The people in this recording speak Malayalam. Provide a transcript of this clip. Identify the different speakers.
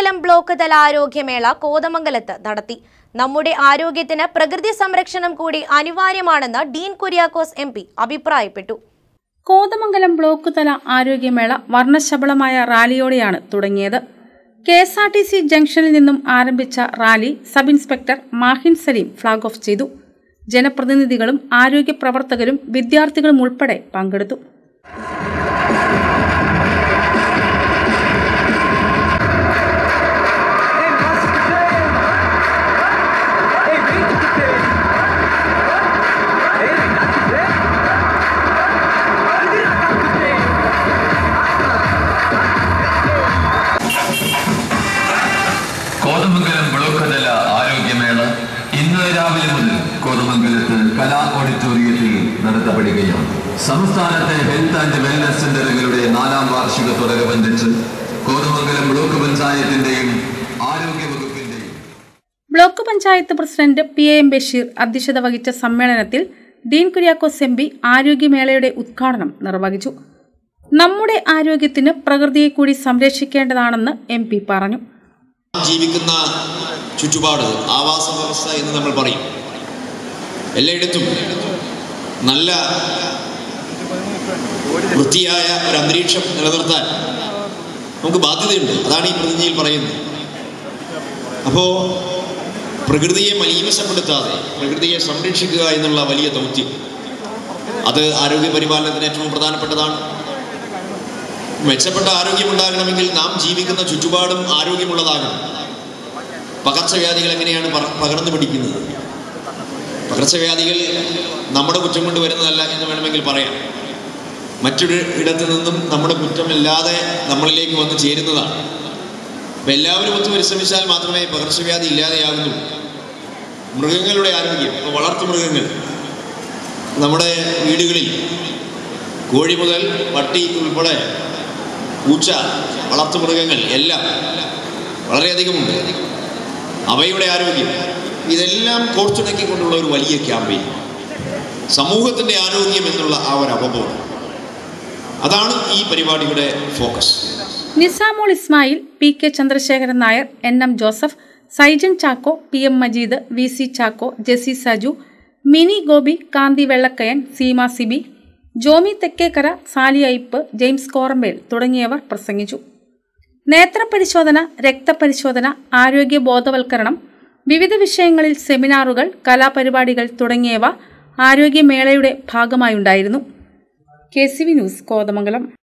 Speaker 1: കോതമംഗലം ബ്ലോക്ക് തല ആരോഗ്യമേള കോതമംഗലത്ത് നടത്തി നമ്മുടെ ആരോഗ്യത്തിന് പ്രകൃതി സംരക്ഷണം കൂടി അനിവാര്യമാണെന്ന് ഡീൻ കുര്യാക്കോസ് എം അഭിപ്രായപ്പെട്ടു
Speaker 2: കോതമംഗലം ബ്ലോക്ക് തല ആരോഗ്യമേള വർണ്ണശബളമായ റാലിയോടെയാണ് തുടങ്ങിയത് K S R T C ജംഗ്ഷനിൽ നിന്നും ആരംഭിച്ച rally sub inspector Mahin Saleem flag off ചെയ്തു ജനപ്രതിനിധികളും ആരോഗ്യ പ്രവർത്തകരും വിദ്യാർത്ഥികളും ഉൾപ്പെടെ പങ്കെടുത്തു
Speaker 3: കോതമംഗലം ബ്ലോക്ക് തല ആരോഗ്യമേള ഇന്ന് രാവിലെ മുതൽ കോതമംഗലത്ത് കലാ ഓഡിറ്റോറിയത്തിൽ നടത്തപ്പെടുകയാണ് സംസ്ഥാനത്തെ ഹെൽത്ത് ആൻഡ് വെൽനസ് സെന്ററുകളുടെ നാലാം വാർഷികത്തോടനുബന്ധിച്ച് കോതമംഗലം ബ്ലോക്ക് പഞ്ചായത്തിന്റെയും ആരോഗ്യ വകുപ്പിന്റെയും
Speaker 2: block panchayat president P A M Basheer അധ്യക്ഷത വഹിച്ച സമ്മേളനത്തിൽ ഡീൻ കുര്യാക്കോസ് എം പി ആരോഗ്യമേളയുടെ ഉദ്ഘാടനം നിർവഹിച്ചു നമ്മുടെ ആരോഗ്യത്തിന് പ്രകൃതിയെ കൂടി സംരക്ഷിക്കേണ്ടതാണെന്ന് എം പി പറഞ്ഞു
Speaker 4: ജീവിക്കുന്ന ചുറ്റുപാട് ആവാസ വ്യവസ്ഥ എന്ന് നമ്മൾ പറയും എല്ലായിടത്തും നല്ല വൃത്തിയായ ഒരു അന്തരീക്ഷം നിലനിർത്താൻ നമുക്ക് ബാധ്യതയുണ്ട് അതാണ് ഈ പ്രതിജ്ഞയിൽ പറയുന്നത് അപ്പോൾ പ്രകൃതിയെ മലീമസപ്പെടുത്താതെ പ്രകൃതിയെ സംരക്ഷിക്കുക എന്നുള്ള വലിയ ദൗത്യം അത് ആരോഗ്യ പരിപാലനത്തിന് ഏറ്റവും പ്രധാനപ്പെട്ടതാണ് മെച്ചപ്പെട്ട ആരോഗ്യമുണ്ടാകണമെങ്കിൽ നാം ജീവിക്കുന്ന ചുറ്റുപാടും ആരോഗ്യമുള്ളതാകണം പകർച്ചവ്യാധികൾ എങ്ങനെയാണ് പക- പകർന്നു പിടിക്കുന്നത് പകർച്ചവ്യാധികൾ നമ്മുടെ കുറ്റം കൊണ്ട് വരുന്നതല്ല എന്ന് വേണമെങ്കിൽ പറയാം മറ്റൊരു ഇടത്ത് നിന്നും നമ്മുടെ കുറ്റമില്ലാതെ നമ്മളിലേക്ക് വന്ന് ചേരുന്നതാണ് അപ്പം എല്ലാവരും ഒത്തു പരിശ്രമിച്ചാൽ മാത്രമേ പകർച്ചവ്യാധി ഇല്ലാതെയാകുന്നുള്ളൂ മൃഗങ്ങളുടെ ആരോഗ്യം ഇപ്പോൾ വളർത്തു മൃഗങ്ങൾ നമ്മുടെ വീടുകളിൽ കോഴി മുതൽ പട്ടി ഉൾപ്പെടെ പൂച്ച വളർത്തുമൃഗങ്ങൾ എല്ലാം വളരെയധികമുണ്ട് അവയുടെ ആരോഗ്യം ഇതെല്ലാം കോർത്തിണക്കിക്കൊണ്ടുള്ള ഒരു വലിയ ക്യാമ്പയിൻ സമൂഹത്തിൻ്റെ ആരോഗ്യം എന്നുള്ള ആ ഒരു അവബോധം അതാണ് ഈ പരിപാടിയുടെ focus
Speaker 2: Nisamol Ismail P K Chandrasekharan Nair N M Joseph Saijan Chacko P M Majeed V C Chacko Jessy Saju Mini Gopi Kanthi Vellakkayan Seema Siby Jomy Thekkekara Sali Aip James Korambel തുടങ്ങിയവർ പ്രസംഗിച്ചു നേത്രപരിശോധന രക്തപരിശോധന ആരോഗ്യ ബോധവൽക്കരണം വിവിധ വിഷയങ്ങളിൽ സെമിനാറുകൾ കലാപരിപാടികൾ തുടങ്ങിയവ ആരോഗ്യമേളയുടെ ഭാഗമായുണ്ടായിരുന്നു K C V news Kothamangalam